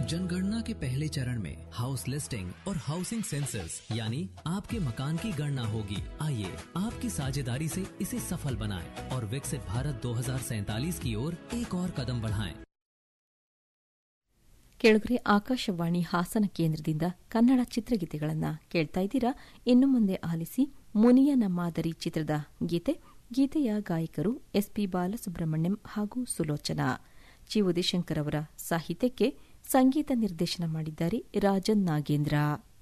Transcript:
जनगणना के पहले चरण में हाउस लिस्टिंग और हाउसिंग सेंसस यानी आपके मकान की गणना होगी आइए आपकी साझेदारी से इसे सफल बनाएं और विकसित भारत 2047 की ओर एक और कदम बढ़ाएं ಕೆಳಗರೆ ಆಕಾಶವಾಣಿ ಹಾಸನ ಕೇಂದ್ರದಿಂದ ಕನ್ನಡ ಚಿತ್ರಗೀತೆಗಳನ್ನು ಕೇಳ್ತಾ ಇದ್ದೀರಾ ಇನ್ನು ಮುಂದೆ ಆಲಿಸಿ ಮುನಿಯನ ಮಾದರಿ ಚಿತ್ರದ ಗೀತೆ ಗೀತೆಯ ಗಾಯಕರು ಎಸ್ಪಿ ಬಾಲಸುಬ್ರಹ್ಮಣ್ಯಂ ಹಾಗೂ ಸುಲೋಚನಾ ಜಿ ಉದಯಶಂಕರ್ ಅವರ ಸಾಹಿತ್ಯಕ್ಕೆ ಸಂಗೀತ ನಿರ್ದೇಶನ ಮಾಡಿದ್ದಾರೆ ರಾಜನ್ ನಾಗೇಂದ್ರ